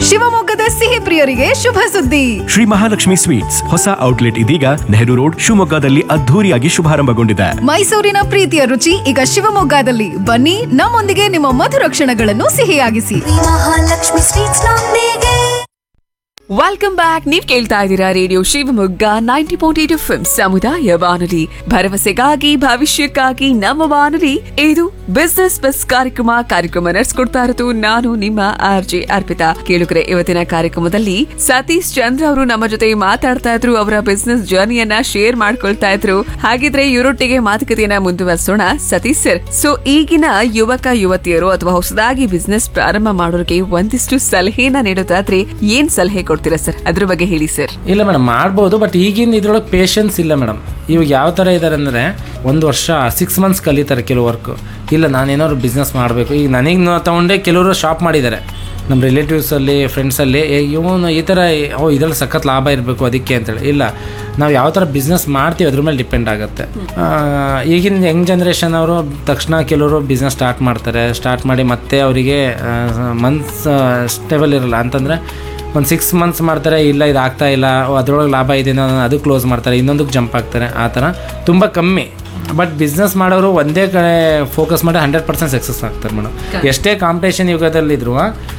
ಶಿವಮೊಗ್ಗದ ಸಿಹಿ ಪ್ರಿಯರಿಗೆ ಶುಭ ಸುದ್ದಿ ಶ್ರೀ ಮಹಾಲಕ್ಷ್ಮಿ ಸ್ವೀಟ್ಸ್ ಹೊಸ ಔಟ್ಲೆಟ್ ಇದೀಗ ನೆಹರು ರೋಡ್ ಶಿವಮೊಗ್ಗದಲ್ಲಿ ಅದ್ಧೂರಿಯಾಗಿ ಶುಭಾರಂಭಗೊಂಡಿದೆ ಮೈಸೂರಿನ ಪ್ರೀತಿಯ ರುಚಿ ಈಗ ಶಿವಮೊಗ್ಗದಲ್ಲಿ ಬನ್ನಿ ನಮ್ಮೊಂದಿಗೆ ನಿಮ್ಮ ಮಧುರ ಕ್ಷಣಗಳನ್ನು ಸಿಹಿಯಾಗಿಸಿ ಮಹಾಲಕ್ಷ್ಮಿ ಸ್ವೀಟ್ಸ್ ನೊಂದಿಗೆ ವೆಲ್ಕಮ್ ಬ್ಯಾಕ್ ನೀವ್ ಕೇಳ್ತಾ ಇದ್ದೀರಾ radio Shivamogga ninety point eight F ಸಮುದಾಯ ಬಾನುಲಿ ಭರವಸೆಗಾಗಿ ಭವಿಷ್ಯಕ್ಕಾಗಿ ನಮ್ಮ ಬಾನುಲಿ ಇದು ಬಿಸ್ನೆಸ್ ಬಸ್ ಕಾರ್ಯಕ್ರಮ ಕಾರ್ಯಕ್ರಮ ನಡೆಸ್ಕೊಡ್ತಾ ಇರೋದು ನಾನು ನಿಮ್ಮ ಆರ್ ಜೆ ಅರ್ಪಿತಾ ಕೇಳುಗರೆ ಇವತ್ತಿನ ಕಾರ್ಯಕ್ರಮದಲ್ಲಿ ಸತೀಶ್ ಚಂದ್ರ ಅವರು ನಮ್ಮ ಜೊತೆ ಮಾತಾಡ್ತಾ ಇದ್ರು ಅವರ ಬಿಸ್ನೆಸ್ ಜರ್ನಿಯನ್ನ ಶೇರ್ ಮಾಡ್ಕೊಳ್ತಾ ಇದ್ರು ಹಾಗಿದ್ರೆ ಇವರೊಟ್ಟಿಗೆ ಮಾತುಕತೆಯನ್ನ ಮುಂದುವರಿಸೋಣ ಸತೀಶ್ ಸರ್ ಸೊ ಈಗಿನ ಯುವಕ ಯುವತಿಯರು ಅಥವಾ ಹೊಸದಾಗಿ ಬಿಸ್ನೆಸ್ ಪ್ರಾರಂಭ ಮಾಡೋರಿಗೆ ಒಂದಿಷ್ಟು ಸಲಹೆನ ನೀಡೋದಾದ್ರೆ ಏನ್ ಸಲಹೆ ಕೊಡ್ತೀರಾ ಸರ್ ಅದ್ರ ಬಗ್ಗೆ ಹೇಳಿ ಸರ್ ಇಲ್ಲ ಮೇಡಮ್ ಮಾಡ್ಬೋದು ಬಟ್ ಈಗಿನ ಇದ್ರೊಳಗೆ ಪೇಷನ್ಸ್ ಇಲ್ಲ ಮೇಡಮ್ ಇವಾಗ ಯಾವ ಥರ ಇದ್ದಾರೆ ಅಂದರೆ ಒಂದು ವರ್ಷ ಸಿಕ್ಸ್ ಮಂತ್ಸ್ ಕಲಿತಾರೆ ಕೆಲವು ವರ್ಕು ಇಲ್ಲ ನಾನೇನಾದ್ರು ಬಿಸ್ನೆಸ್ ಮಾಡಬೇಕು ಈಗ ನನಗೆ ತೊಗೊಂಡೆ ಕೆಲವರು ಶಾಪ್ ಮಾಡಿದ್ದಾರೆ ನಮ್ಮ ರಿಲೇಟಿವ್ಸಲ್ಲಿ ಫ್ರೆಂಡ್ಸಲ್ಲಿ ಇವನು ಈ ಥರ ಓ ಇದರಲ್ಲಿ ಸಖತ್ ಲಾಭ ಇರಬೇಕು ಅದಕ್ಕೆ ಅಂತೇಳಿ ಇಲ್ಲ ನಾವು ಯಾವ ಥರ ಬಿಸ್ನೆಸ್ ಮಾಡ್ತೀವಿ ಅದ್ರ ಮೇಲೆ ಡಿಪೆಂಡ್ ಆಗುತ್ತೆ ಆ, ಈಗಿನ ಯಂಗ್ ಜನ್ರೇಷನ್ ಅವರು ತಕ್ಷಣ ಕೆಲವರು ಬಿಸ್ನೆಸ್ ಸ್ಟಾರ್ಟ್ ಮಾಡ್ತಾರೆ ಸ್ಟಾರ್ಟ್ ಮಾಡಿ ಮತ್ತೆ ಅವರಿಗೆ ಮಂತ್ಸ್ ಸ್ಟೇಬಲ್ ಇರಲ್ಲ ಅಂತಂದರೆ ಒಂದು ಸಿಕ್ಸ್ ಮಂತ್ಸ್ ಮಾಡ್ತಾರೆ ಇಲ್ಲ ಇದು ಆಗ್ತಾ ಇಲ್ಲ ಅದರೊಳಗೆ ಲಾಭ ಇದೆ ಅನ್ನೋ- ಅದು ಕ್ಲೋಸ್ ಮಾಡ್ತಾರೆ ಇನ್ನೊಂದಕ್ಕೆ ಜಂಪ್ ಆಗ್ತಾರೆ ಆ ಥರ ತುಂಬ ಕಮ್ಮಿ ಬಟ್ ಬಿಸ್ನೆಸ್ ಮಾಡೋರು ಒಂದೇ ಕಡೆ ಫೋಕಸ್ ಮಾಡಿ ಹಂಡ್ರೆಡ್ ಪರ್ಸೆಂಟ್ ಸಕ್ಸಸ್ ಆಗ್ತಾರೆ ಮೇಡಮ್ ಎಷ್ಟೇ ಕಾಂಪಿಟೇಷನ್ ಯುಗದಲ್ಲಿದ್ರು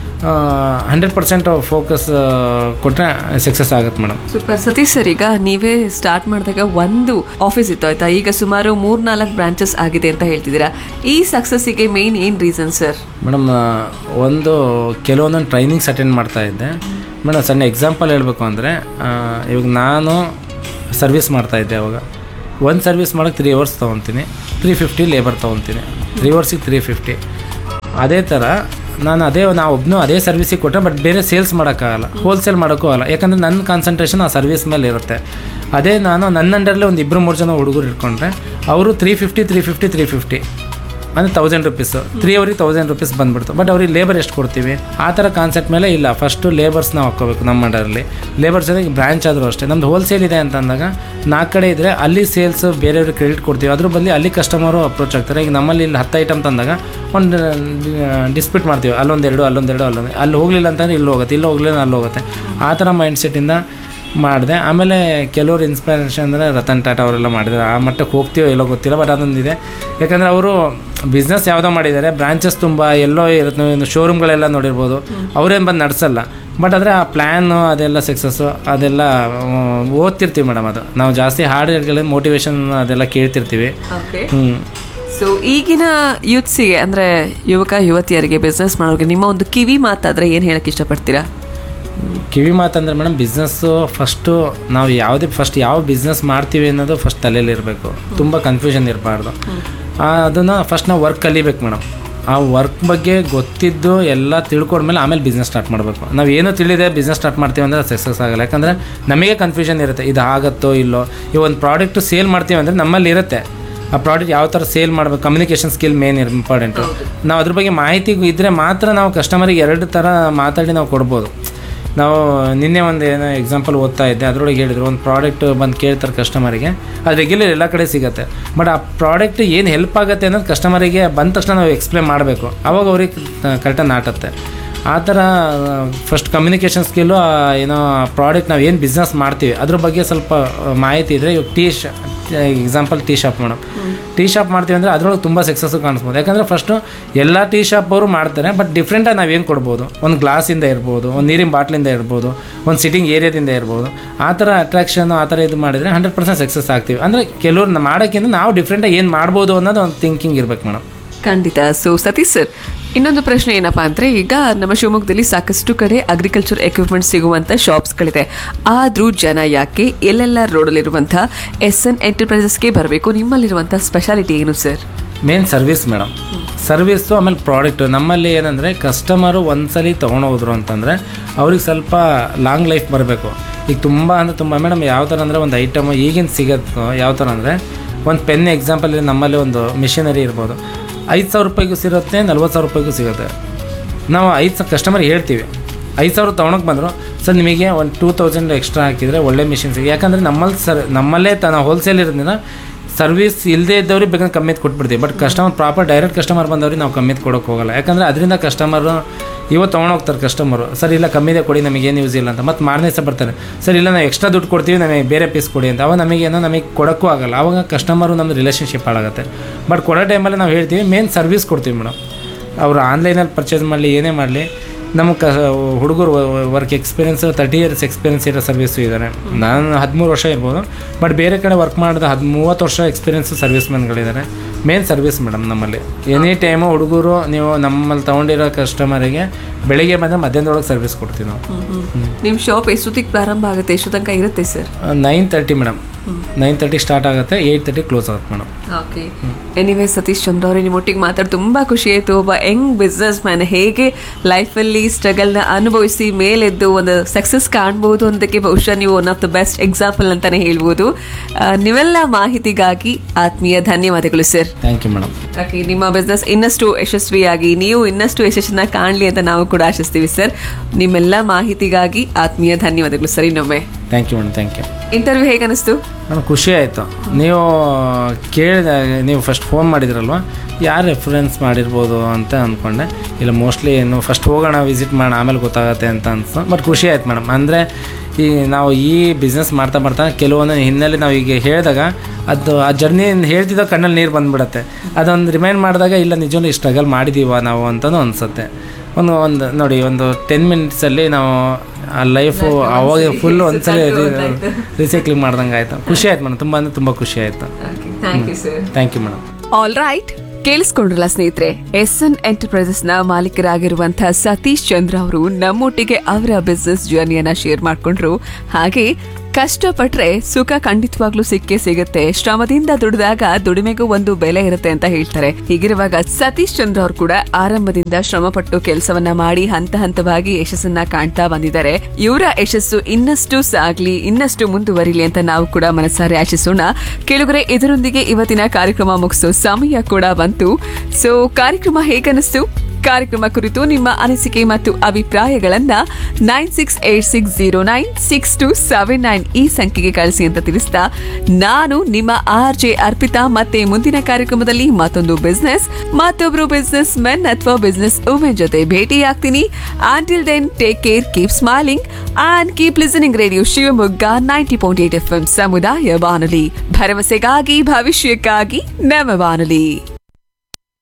ಹಂಡ್ರೆಡ್ ಪರ್ಸೆಂಟ್ ಫೋಕಸ್ ಕೊಟ್ಟರೆ ಸಕ್ಸಸ್ ಆಗುತ್ತೆ ಮೇಡಮ್ ಸೂಪರ್ ಸತೀಶ್ ಸರ್ ಈಗ ನೀವೇ ಸ್ಟಾರ್ಟ್ ಮಾಡಿದಾಗ ಒಂದು ಆಫೀಸ್ ಇತ್ತು ಆಯ್ತಾ ಈಗ ಸುಮಾರು ಮೂರ್ ನಾಲ್ಕು ಬ್ರಾಂಚಸ್ ಆಗಿದೆ ಅಂತ ಹೇಳ್ತಿದ್ದೀರಾ ಈ ಸಕ್ಸಸ್ಸಿಗೆ ಮೇನ್ ಏನ್ ರೀಸನ್ ಸರ್ ಮೇಡಮ್ ಒಂದು ಕೆಲವೊಂದೊಂದು ಟ್ರೈನಿಂಗ್ಸ್ ಅಟೆಂಡ್ ಮಾಡ್ತಾ ಇದ್ದೆ ಮೇಡಮ್ ಸಣ್ಣ ಎಕ್ಸಾಂಪಲ್ ಹೇಳಬೇಕು ಅಂದರೆ ಇವಾಗ ನಾನು ಸರ್ವಿಸ್ ಮಾಡ್ತಾ ಇದ್ದೆ ಅವಾಗ ಒಂದು ಸರ್ವಿಸ್ ಮಾಡೋಕ್ಕೆ ತ್ರೀ ಅವರ್ಸ್ ತೊಗೊತೀನಿ ತ್ರೀ ಫಿಫ್ಟಿ ಲೇಬರ್ ತೊಗೊತೀನಿ ತ್ರೀ ಅವರ್ಸಿಗೆ ತ್ರೀ ಫಿಫ್ಟಿ ಅದೇ ಥರ ನಾನು ಅದೇ ನಾವು ಒಬ್ಬನು ಅದೇ ಸರ್ವಿಸಿಗೆ ಕೊಟ್ಟರೆ ಬಟ್ ಬೇರೆ ಸೇಲ್ಸ್ ಮಾಡೋಕ್ಕಾಗಲ್ಲ ಹೋಲ್ಸೇಲ್ ಮಾಡೋಕ್ಕೂ ಆಗಲ್ಲ ಯಾಕಂದರೆ ನನ್ನ ಕಾನ್ಸಂಟ್ರೇಷನ್ ಆ ಸರ್ವಿಸ್ ಮೇಲೆ ಇರುತ್ತೆ ಅದೇ ನಾನು ನನ್ನ ಅಂಡರ್ಲೇ ಒಂದು ಇಬ್ಬರು ಮೂರು ಜನ ಹುಡುಗರು ಇಟ್ಕೊಂಡ್ರೆ ಅವರು three fifty three fifty three fifty ಅಂದರೆ ತೌಸಂಡ್ ರುಪೀಸ್ ತ್ರೀ ಅವ್ರಿಗೆ ತೌಸಂಡ್ ರುಪೀಸ್ ಬಂದ್ಬಿಡ್ತು ಬಟ್ ಅವ್ರಿಗೆ ಲೇಬರ್ ಎಷ್ಟು ಕೊಡ್ತೀವಿ ಆ ಥರ ಕಾನ್ಸೆಪ್ಟ್ ಮೇಲೆ ಇಲ್ಲ ಫಸ್ಟು ಲೇಬರ್ಸ್ನ ಹಾಕ್ಕೋಬೇಕು ನಮ್ಮ ಮಂಡರಲ್ಲಿ ಲೇಬರ್ಸ್ ಜೊತೆಗೆ ಬ್ರ್ಯಾಂಚ್ ಆದರೂ ಅಷ್ಟೇ ನಮ್ದು ಹೋಲ್ಸೇಲ್ ಇದೆ ಅಂತ ಅಂದಾಗ ನಾಲ್ಕು ಕಡೆ ಇದ್ದರೆ ಅಲ್ಲಿ ಸೇಲ್ಸ್ ಬೇರೆಯವ್ರಿಗೆ ಕ್ರೆಡಿಟ್ ಕೊಡ್ತೀವಿ ಅದ್ರ ಬದಲು ಅಲ್ಲಿ ಕಸ್ಟಮರು ಅಪ್ರೋಚ್ ಆಗ್ತಾರೆ ಈಗ ನಮ್ಮಲ್ಲಿ ಇಲ್ಲಿ ಹತ್ತು ಐಟಮ್ ತಂದಾಗ ಒಂದು ಡಿಸ್ಪ್ಯೂಟ್ ಮಾಡ್ತೀವಿ ಅಲ್ಲೊಂದೆರಡು ಅಲ್ಲೊಂದೆರಡು ಅಲ್ಲೊಂದು ಅಲ್ಲಿ ಹೋಗಲಿಲ್ಲ ಅಂತಂದ್ರೆ ಇಲ್ಲಿ ಹೋಗುತ್ತೆ ಇಲ್ಲಿ ಹೋಗಲಿಲ್ಲ ಅಲ್ಲಿ ಹೋಗುತ್ತೆ ಆ ಥರ ಮೈಂಡ್ ಸೆಟ್ಟಿಂದ ಮಾಡಿದೆ ಆಮೇಲೆ ಕೆಲವರು ಇನ್ಸ್ಪಿರೇಷನ್ ಅಂದರೆ ರತನ್ ಟಾಟಾ ಅವರೆಲ್ಲ ಮಾಡಿದ್ದಾರೆ ಆ ಮಟ್ಟಕ್ಕೆ ಹೋಗ್ತೀವೋ ಎಲ್ಲೋ ಗೊತ್ತಿಲ್ಲ ಬಟ್ ಅದೊಂದಿದೆ ಯಾಕಂದರೆ ಅವರು ಬಿಸ್ನೆಸ್ ಯಾವುದೋ ಮಾಡಿದ್ದಾರೆ ಬ್ರಾಂಚಸ್ ತುಂಬ ಎಲ್ಲೋ ಇರುತ್ತೆ ಶೋರೂಮ್ಗಳೆಲ್ಲ ನೋಡಿರ್ಬೋದು ಅವ್ರೇನು ಬಂದು ನಡೆಸಲ್ಲ ಬಟ್ ಆದರೆ ಆ ಪ್ಲ್ಯಾನು ಅದೆಲ್ಲ ಸಕ್ಸಸ್ಸು ಅದೆಲ್ಲ ಮ್, ಓದ್ತಿರ್ತೀವಿ ಮೇಡಮ್ ಅದು ನಾವು ಜಾಸ್ತಿ ಹಾಡುಗಳಿಗೆ ಮೋಟಿವೇಶನ್ ಅದೆಲ್ಲ ಕೇಳ್ತಿರ್ತೀವಿ ಹ್ಞೂ ಸೊ ಈಗಿನ ಯೂತ್ಸಿಗೆ ಅಂದ್ರೆ ಯುವಕ ಯುವತಿಯರಿಗೆ ಬಿಸ್ನೆಸ್ ಮಾಡೋರಿಗೆ ನಿಮ್ಮ ಒಂದು ಕಿವಿ ಮಾತಾದ್ರೆ ಏನ್ ಹೇಳಕ್ ಇಷ್ಟಪಡ್ತೀರಾ ಕಿವಿ ಮಾತಂದ್ರೆ ಮೇಡಮ್ ಬಿಸ್ನೆಸ್ಸು ಫಸ್ಟು ನಾವು ಯಾವುದೇ ಫಸ್ಟ್ ಯಾವ ಬಿಸ್ನೆಸ್ ಮಾಡ್ತೀವಿ ಅನ್ನೋದು ಫಸ್ಟ್ ತಲೆಯಲ್ಲಿ ಇರಬೇಕು ತುಂಬ ಕನ್ಫ್ಯೂಷನ್ ಇರಬಾರ್ದು ಅದನ್ನು ಫಸ್ಟ್ ನಾವು ವರ್ಕ್ ಕಲಿಬೇಕು ಮೇಡಮ್ ಆ ವರ್ಕ್ ಬಗ್ಗೆ ಗೊತ್ತಿದ್ದು ಎಲ್ಲ ತಿಳ್ಕೊಂಡ್ಮೇಲೆ ಆಮೇಲೆ ಬಿಸ್ನೆಸ್ ಸ್ಟಾರ್ಟ್ ಮಾಡಬೇಕು ನಾವು ಏನೋ ತಿಳಿದೆ ಬಿಸ್ನೆಸ್ ಸ್ಟಾರ್ಟ್ ಮಾಡ್ತೀವಿ ಅಂದರೆ ಸಕ್ಸಸ್ ಆಗಲ್ಲ ಯಾಕಂದರೆ ನಮಗೆ ಕನ್ಫ್ಯೂಷನ್ ಇರುತ್ತೆ ಇದು ಆಗುತ್ತೋ ಇಲ್ಲೋ ಈ ಒಂದು ಪ್ರಾಡಕ್ಟು ಸೇಲ್ ಮಾಡ್ತೀವಿ ಅಂದರೆ ನಮ್ಮಲ್ಲಿ ಇರುತ್ತೆ ಆ ಪ್ರಾಡಕ್ಟ್ ಯಾವ ಥರ ಸೇಲ್ ಮಾಡಬೇಕು ಕಮ್ಯುನಿಕೇಷನ್ ಸ್ಕಿಲ್ ಮೇನ್ ಇಂಪಾರ್ಟೆಂಟು ನಾವು ಅದ್ರ ಬಗ್ಗೆ ಮಾಹಿತಿ ಇದ್ದರೆ ಮಾತ್ರ ನಾವು ಕಸ್ಟಮರಿಗೆ ಎರಡು ಥರ ಮಾತಾಡಿ ನಾವು ಕೊಡ್ಬೋದು ನಾವು ನಿನ್ನೆ ಒಂದು ಏನೋ ಎಕ್ಸಾಂಪಲ್ ಓದ್ತಾ ಇದ್ದೆ ಅದರೊಳಗೆ ಹೇಳಿದ್ರು ಒಂದು ಪ್ರಾಡಕ್ಟ್ ಬಂದು ಕೇಳ್ತಾರೆ ಕಸ್ಟಮರಿಗೆ ಅದು ರೆಗ್ಯುಲರ್ ಎಲ್ಲ ಕಡೆ ಸಿಗುತ್ತೆ ಬಟ್ ಆ ಪ್ರಾಡಕ್ಟ್ ಏನು ಹೆಲ್ಪ್ ಆಗುತ್ತೆ ಅನ್ನೋದು ಕಸ್ಟಮರಿಗೆ ಬಂದ ತಕ್ಷಣ ನಾವು ಎಕ್ಸ್ಪ್ಲೇನ್ ಮಾಡಬೇಕು ಅವಾಗ ಅವ್ರಿಗೆ ಕರೆಕ್ಟಾಗಿ ನಾಟುತ್ತೆ ಆ ಥರ ಫಸ್ಟ್ ಕಮ್ಯುನಿಕೇಷನ್ ಸ್ಕಿಲ್ಲು ಏನೋ ಪ್ರಾಡಕ್ಟ್ ನಾವು ಏನು ಬಿಸ್ನೆಸ್ ಮಾಡ್ತೀವಿ ಅದ್ರ ಬಗ್ಗೆ ಸ್ವಲ್ಪ ಆ, ಮಾಹಿತಿ ಇದ್ದರೆ ಇವಾಗ ಟೀ ಶ example tea shop madam tea shop ಮಾಡ್ತೀವಿ ಅಂದರೆ ಅದರೊಳಗೆ ತುಂಬ ಸಕ್ಸಸ್ಸು ಕಾಣಿಸ್ಬೋದು ಯಾಕಂದರೆ ಫಸ್ಟು ಎಲ್ಲ ಟೀ ಶಾಪ್ ಅವರು ಮಾಡ್ತಾರೆ ಬಟ್ ಡಿಫ್ರೆಂಟಾಗಿ ನಾವೇನು ಕೊಡ್ಬೋದು ಒಂದು ಗ್ಲಾಸಿಂದ ಇರ್ಬೋದು ಒಂದು ನೀರಿನ ಬಾಟ್ಲಿಂದ ಇರ್ಬೋದು ಒಂದು ಸಿಟ್ಟಿಂಗ್ ಏರಿಯಾದಿಂದ ಇರ್ಬೋದು ಆ ಥರ ಅಟ್ರಾಕ್ಷನ್ ಆ ಥರ ಇದು ಮಾಡಿದರೆ ಹಂಡ್ರೆಡ್ ಪರ್ಸೆಂಟ್ ಸಕ್ಸಸ್ ಆಗ್ತೀವಿ ಅಂದರೆ ಕೆಲವ್ರು ಮಾಡೋಕ್ಕಿಂತ ನಾವು ಡಿಫ್ರೆಂಟಾಗಿ ಏನು ಮಾಡ್ಬೋದು ಅನ್ನೋದು ಒಂದು ಥಿಂಕಿಂಗ್ ಇರ್ಬೇಕು ಮೇಡಮ್ ಖಂಡಿತ ಸೊ ಸತೀಶ್ ಸರ್ ಇನ್ನೊಂದು ಪ್ರಶ್ನೆ ಏನಪ್ಪಾ ಅಂದ್ರೆ ಈಗ ನಮ್ಮ ಶಿವಮೊಗ್ಗದಲ್ಲಿ ಸಾಕಷ್ಟು ಕಡೆ ಅಗ್ರಿಕಲ್ಚರ್ ಎಕ್ವಿಪ್ಮೆಂಟ್ ಸಿಗುವಂತ ಶಾಪ್ಸ್ಗಳಿದೆ ಆದ್ರೂ ಜನ ಯಾಕೆ ಎಲ್ಲೆಲ್ಲ ರೋಡಲ್ಲಿರುವಂತಹ ಎಸ್ ಎನ್ ಎಂಟರ್ಪ್ರೈಸಸ್ಗೆ ಬರಬೇಕು ನಿಮ್ಮಲ್ಲಿರುವಂತಹ ಸ್ಪೆಷಾಲಿಟಿ ಏನು sir main service madam service ಆಮೇಲೆ ಪ್ರಾಡಕ್ಟು ನಮ್ಮಲ್ಲಿ ಏನಂದರೆ ಕಸ್ಟಮರು ಒಂದ್ಸಲಿ ತೊಗೊಂಡೋದ್ರು ಅಂತಂದರೆ ಅವ್ರಿಗೆ ಸ್ವಲ್ಪ ಲಾಂಗ್ ಲೈಫ್ ಬರಬೇಕು ಈಗ ತುಂಬ ಅಂದರೆ ತುಂಬ ಮೇಡಮ್ ಯಾವ ಥರ ಅಂದರೆ ಒಂದು ಐಟಮ್ ಈಗಿನ ಸಿಗೋದು ಯಾವ ಥರ ಅಂದರೆ ಒಂದು ಪೆನ್ ಎಕ್ಸಾಂಪಲ್ ನಮ್ಮಲ್ಲಿ ಒಂದು ಮಿಷಿನರಿ ಇರ್ಬೋದು ಐದು ಸಾವಿರ ರೂಪಾಯಿಗೂ ಸಿಗುತ್ತೆ ನಲ್ವತ್ತು ಸಾವಿರ ರೂಪಾಯಿಗೂ ಸಿಗುತ್ತೆ ನಾವು ಐದು ಸಾವಿರ ಕಸ್ಟಮರ್ಗೆ ಹೇಳ್ತೀವಿ ಐದು ಸಾವಿರ ತೊಗೊಳಕ್ಕೆ ಬಂದರು ಸರ್ ನಿಮಗೆ ಒಂದು ಟೂ ತೌಸಂಡ್ ಎಕ್ಸ್ಟ್ರಾ ಹಾಕಿದರೆ ಒಳ್ಳೆ ಮಿಷಿನ್ ಸಿಗಿ ಯಾಕಂದರೆ ನಮ್ಮಲ್ಲಿ ಸರ್ ನಮ್ಮಲ್ಲೇ ತನ್ನ ಹೋಲ್ಸೇಲ್ ಇರೋದ್ರಿಂದ ಸರ್ವಿಸ್ ಇಲ್ಲದೇ ಇದ್ದವ್ರಿಗೆ ಬೇಕಾದ್ರೆ ಕಮ್ಮಿದು ಕೊಟ್ಬಿಡ್ತೀವಿ but customer proper direct customer ಬಂದವ್ರಿಗೆ ನಾವು ಕಮ್ಮಿದು ಕೊಡೋಕೆ ಹೋಗಲ್ಲ ಯಾಕಂದರೆ ಅದರಿಂದ ಕಸ್ಟಮರು ಇವತ್ತು ತೊಗೊಂಡೋಗ್ತಾರೆ ಕಸ್ಟಮರು ಸರ್ ಇಲ್ಲ ಕಮ್ಮಿದೆ ಕೊಡಿ ನಮಗೆ ಏನು ಯೂಸ್ ಇಲ್ಲ ಅಂತ ಮತ್ತು ಮಾರನೇ ಸಹ ಬರ್ತಾರೆ ಸರ್ ಇಲ್ಲ ನಾವು ಎಕ್ಸ್ಟ್ರಾ ದುಡ್ಡು ಕೊಡ್ತೀವಿ ನಮಗೆ ಬೇರೆ ಪೀಸ್ ಕೊಡಿ ಅಂತ ಅವಾಗ ನಮಗೇನೋ ನಮಗೆ ಕೊಡೋಕ್ಕೂ ಆಗಲ್ಲ ಆವಾಗ ಕಸ್ಟಮರು ನಮ್ಮದು ರಿಲೇಷನ್ಶಿಪ್ ಹಾಳಾಗುತ್ತೆ ಬಟ್ ಕೊಡೋ ಟೈಮಲ್ಲಿ ನಾವು ಹೇಳ್ತೀವಿ ಮೇನ್ ಸರ್ವಿಸ್ ಕೊಡ್ತೀವಿ ಮೇಡಮ್ ಅವರು ಆನ್ಲೈನಲ್ಲಿ ಪರ್ಚೇಸ್ ಮಾಡಲಿ ಏನೇ ಮಾಡಲಿ ನಮಗೆ ಕ ಹುಡುಗರು work experience thirty years experience ಇರೋ ಸರ್ವಿಸು ಇದ್ದಾರೆ ನಾನು ಹದಿಮೂರು ವರ್ಷ ಇರ್ಬೋದು ಬಟ್ ಬೇರೆ ಕಡೆ ವರ್ಕ್ ಮಾಡಿದ ಹದ್ ಮೂವತ್ತು ವರ್ಷ ಎಕ್ಸ್ಪೀರಿಯನ್ಸ್ ಸರ್ವಿಸ್ ಮ್ಯಾನ್ಗಳಿದ್ದಾರೆ ಮೇನ್ ಸರ್ವಿಸ್ ಮೇಡಮ್ ನಮ್ಮಲ್ಲಿ ಎನಿ ಟೈಮು ಹುಡುಗರು ನೀವು ನಮ್ಮಲ್ಲಿ ತೊಗೊಂಡಿರೋ ಕಸ್ಟಮರಿಗೆ ಬೆಳಿಗ್ಗೆ ಬಂದರೆ ಮಧ್ಯಾಹ್ನದೊಳಗೆ ಸರ್ವಿಸ್ ಕೊಡ್ತೀವಿ ನಾವು ನಿಮ್ಮ ಶಾಪ್ ಎಷ್ಟೊತ್ತಿಗೆ ಪ್ರಾರಂಭ ಆಗುತ್ತೆ ಎಷ್ಟು ತನಕ ಇರುತ್ತೆ sir nine thirty madam nine thirty start ಆಗುತ್ತೆ ಏಯ್ಟ್ ತರ್ಟಿ ಕ್ಲೋಸ್ ಆಗುತ್ತೆ madam okay anyway Satish Chandra ಅವರೇ ನಿಮ್ಮೊಟ್ಟಿಗೆ ಮಾತಾಡಿ ತುಂಬ ಖುಷಿ ಆಯಿತು ಒಬ್ಬ ಯಂಗ್ ಬಿಸ್ನೆಸ್ ಮ್ಯಾನ್ ಹೇಗೆ ಲೈಫಲ್ಲಿ ಸ್ಟ್ರಗಲ್ನ ಅನುಭವಿಸಿ ಮೇಲೆದ್ದು ಒಂದು ಸಕ್ಸಸ್ ಕಾಣ್ಬೋದು ಅಂತಕ್ಕೆ ಬಹುಶಃ ನೀವು one of the best example ಅಂತಾನೆ ಹೇಳ್ಬೋದು ಆ, ನೀವೆಲ್ಲ ಮಾಹಿತಿಗಾಗಿ ಆತ್ಮೀಯ ಧನ್ಯವಾದಗಳು sir thank you madam okay ನಿಮ್ಮ ಬಿಸ್ನೆಸ್ ಇನ್ನಷ್ಟು ಯಶಸ್ವಿಯಾಗಿ ನೀವು ಇನ್ನಷ್ಟು ಯಶಸ್ಸನ್ನ ಕಾಣಲಿ ಅಂತ ನಾವು ಕೂಡ ಆಶಿಸ್ತೀವಿ ಸರ್ ನಿಮ್ಮೆಲ್ಲ ಮಾಹಿತಿಗಾಗಿ ಆತ್ಮೀಯ ಧನ್ಯವಾದಗಳು ಸರ್ ಇನ್ನೊಮ್ಮೆ thank you madam thank you interview ಹೇಗನಿಸ್ತು ನನಗೆ ಖುಷಿ ಆಯಿತು ನೀವು ಕೇಳಿದ ನೀವು ಫಸ್ಟ್ ಫೋನ್ ಮಾಡಿದ್ರಲ್ವ ಯಾರು ರೆಫರೆನ್ಸ್ ಮಾಡಿರ್ಬೋದು ಅಂತ ಅಂದ್ಕೊಂಡೆ ಇಲ್ಲ ಮೋಸ್ಟ್ಲಿ ಏನು ಫಸ್ಟ್ ಹೋಗೋಣ ವಿಸಿಟ್ ಮಾಡೋಣ ಆಮೇಲೆ ಗೊತ್ತಾಗತ್ತೆ ಅಂತ ಅನಿಸ್ತು ಬಟ್ ಖುಷಿ ಆಯ್ತು ಮೇಡಮ್ ಅಂದರೆ ಈ ನಾವು ಈ ಬಿಸ್ನೆಸ್ ಮಾಡ್ತಾ ಮಾಡ್ತಾ ಕೆಲವೊಂದು ಹಿನ್ನೆಲೆ ನಾವು ಈಗ ಹೇಳಿದಾಗ ಅದು ಆ ಜರ್ನಿ ಹೇಳ್ತಿದ್ದಾಗ ಕಣ್ಣಲ್ಲಿ ನೀರು ಬಂದುಬಿಡುತ್ತೆ ಅದೊಂದು ರಿಮೈಂಡ್ ಮಾಡಿದಾಗ ಇಲ್ಲ ನಿಜವೂ ಸ್ಟ್ರಗಲ್ ಮಾಡಿದೀವ ನಾವು ಅಂತಲೂ ಅನಿಸುತ್ತೆ ಒಂದು ಒಂದು ನೋಡಿ ಒಂದು ಟೆನ್ ಮಿನಿಟ್ಸಲ್ಲಿ ನಾವು ಆ ಲೈಫು ಅವಾಗ ಫುಲ್ ಒಂದ್ಸಲ ರಿಸೈಕ್ಲಿಂಗ್ ಮಾಡ್ದಂಗೆ ಆಯಿತು ಖುಷಿ ಆಯ್ತು ಮೇಡಮ್ ತುಂಬ ಅಂದರೆ ತುಂಬ ಖುಷಿ ಆಯಿತು thank you sir thank you madam all right ಕೇಳಿಸ್ಕೊಂಡ್ರಲ್ಲ ಸ್ನೇಹಿತರೆ ಎಸ್ ಎನ್ ಎಂಟರ್ಪ್ರೈಸಸ್ ನ ಮಾಲೀಕರಾಗಿರುವಂತಹ ಸತೀಶ್ ಚಂದ್ರ ಅವರು ನಮ್ಮೊಟ್ಟಿಗೆ ಅವರ ಬಿಸ್ನೆಸ್ ಜರ್ನಿಯನ್ನ ಶೇರ್ ಮಾಡ್ಕೊಂಡ್ರು ಹಾಗೆ ಕಷ್ಟಪಟ್ರೆ ಸುಖ ಖಂಡಿತವಾಗ್ಲೂ ಸಿಕ್ಕೇ ಸಿಗುತ್ತೆ ಶ್ರಮದಿಂದ ದುಡಿದಾಗ ದುಡಿಮೆಗೂ ಒಂದು ಬೆಲೆ ಇರುತ್ತೆ ಅಂತ ಹೇಳ್ತಾರೆ ಹೀಗಿರುವಾಗ ಸತೀಶ್ ಚಂದ್ರ ಅವರು ಕೂಡ ಆರಂಭದಿಂದ ಶ್ರಮಪಟ್ಟು ಕೆಲಸವನ್ನ ಮಾಡಿ ಹಂತ ಹಂತವಾಗಿ ಯಶಸ್ಸನ್ನ ಕಾಣ್ತಾ ಬಂದಿದ್ದಾರೆ ಇವರ ಯಶಸ್ಸು ಇನ್ನಷ್ಟು ಸಾಗ್ಲಿ ಇನ್ನಷ್ಟು ಮುಂದುವರಿಲಿ ಅಂತ ನಾವು ಕೂಡ ಮನಸ್ಸಾರೆ ಆಶಿಸೋಣ ಕೆಳಗರೆ ಇದರೊಂದಿಗೆ ಇವತ್ತಿನ ಕಾರ್ಯಕ್ರಮ ಮುಗಿಸೋ ಸಮಯ ಕೂಡ ಬಂತು ಸೊ ಕಾರ್ಯಕ್ರಮ ಹೇಗನಿಸ್ತು ಕಾರ್ಯಕ್ರಮ ಕುರಿತು ನಿಮ್ಮ ಅನಿಸಿಕೆ ಮತ್ತು ಅಭಿಪ್ರಾಯಗಳನ್ನ nine six eight six zero nine six two seven nine ಈ ಸಂಖ್ಯೆಗೆ ಕಳಿಸಿ ಅಂತ ತಿಳಿಸ್ತಾ ನಾನು ನಿಮ್ಮ ಆರ್ ಜೆ ಅರ್ಪಿತಾ ಮತ್ತೆ ಮುಂದಿನ ಕಾರ್ಯಕ್ರಮದಲ್ಲಿ ಮತ್ತೊಂದು ಬಿಸ್ನೆಸ್ ಮತ್ತೊಬ್ರು ಬಿಸ್ನೆಸ್ ಮೆನ್ ಅಥವಾ ಬಿಸ್ನೆಸ್ ವುಮೆನ್ ಜೊತೆ ಭೇಟಿಯಾಗ್ತೀನಿ until then take care keep smiling and keep listening radio Shivamogga ninety point eight F M ಸಮುದಾಯ ಬಾನುಲಿ ಭರವಸೆಗಾಗಿ ಭವಿಷ್ಯಕ್ಕಾಗಿ ನಮ್ಮ ಬಾನುಲಿ